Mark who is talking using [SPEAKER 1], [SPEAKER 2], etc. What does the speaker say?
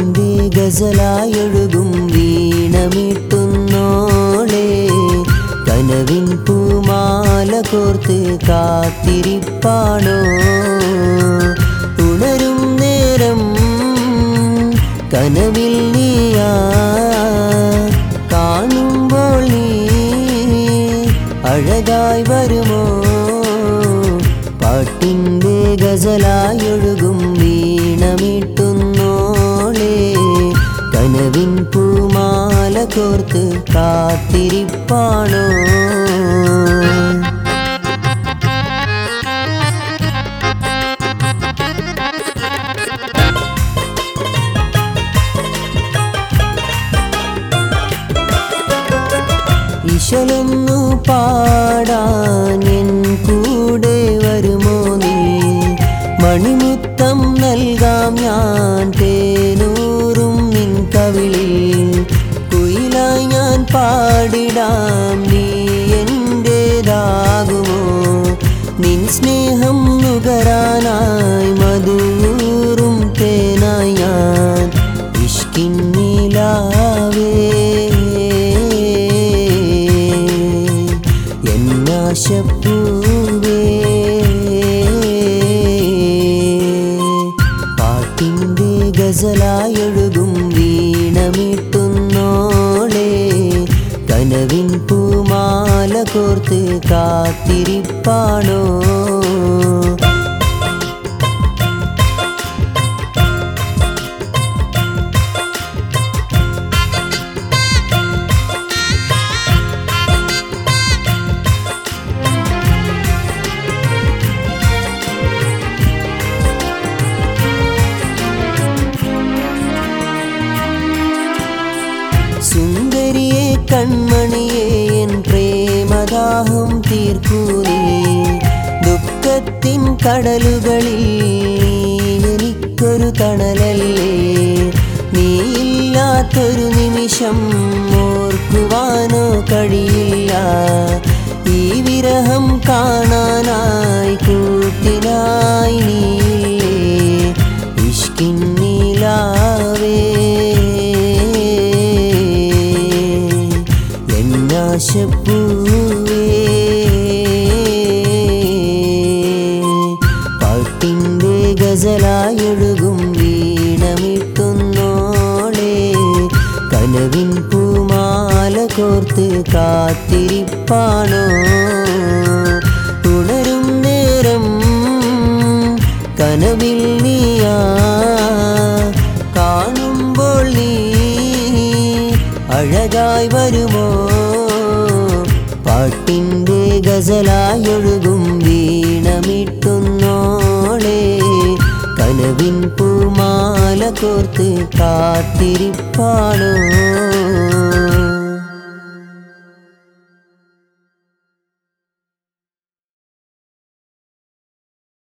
[SPEAKER 1] പാട്ടിൻ്റെ ഗസലായൊഴുകും വീണമിട്ടുന്നോളെ കനവിൻ പൂമാല കോർത്ത് കാത്തിരിപ്പാണോ ഉണരും നേരം കനവിൽ നീയാ കാണുമ്പോൾ നീ അഴകായി വരുമോ പാട്ടിൻ്റെ ഗസലായൊഴുകും വീണമിട്ടുന്നോളെ കനവിൻ പൂമാല കോർത്ത് കാത്തിരിപ്പാണോ ഇശലൊന്നു പാടാൻ എൻ കൂടെ വരുമോ നീ മണിമുത്തം നൽകാം ഞാൻ തേനൂറും നിൻ കവിളിൽ കുയിലായി ഞാൻ പാടിടാം നീ എൻ്റേതാകുമോ നിൻ സ്നേഹം നുകരാനായി മധുറും തേനായി ഞാൻ ഇഷ്കിന്നിലാവേ എന്നാശപ്പൂവേ പാട്ടിൻ്റെ ഗസലായൊഴുകും വീണമിട്ടുന്നോളെ കനവിൻ പൂമാല കോർത്ത് കാത്തിരിപ്പാണോ സുന്ദരിയെ കൺമണിയെ എൻ പ്രേമദാഹം തീർക്കൂ നീ ദുഃഖത്തിൻ കടലുകളിൽ നീ എനിക്കൊരു തണലല്ലേ നീയില്ലാത്തൊരു നിമിഷം ഓർക്കുവാനോ കഴിയില്ല ഈ വിരഹം കാണാനായി കൂട്ടിനായി നീയില്ലേ ഇഷ്കിന്നിലാവേ എന്നാശപ്പൂവേ പാട്ടിൻ്റെ ഗസലായൊഴുകും വീണമിട്ടുന്നോളെ കനവിൻ പൂമാല കോർത്ത് കാത്തിരിപ്പാണോ ഉണരും നേരം കനവിൽ നീയാ കാണുമ്പോൾ നീ അഴകായി വരുമോ പാട്ടിൻ്റെ ഗസലായൊഴുകും വീണമിട്ടുന്നോളെ കനവിൻ പൂമാല കോർത്ത് കാത്തിരിപ്പാണോ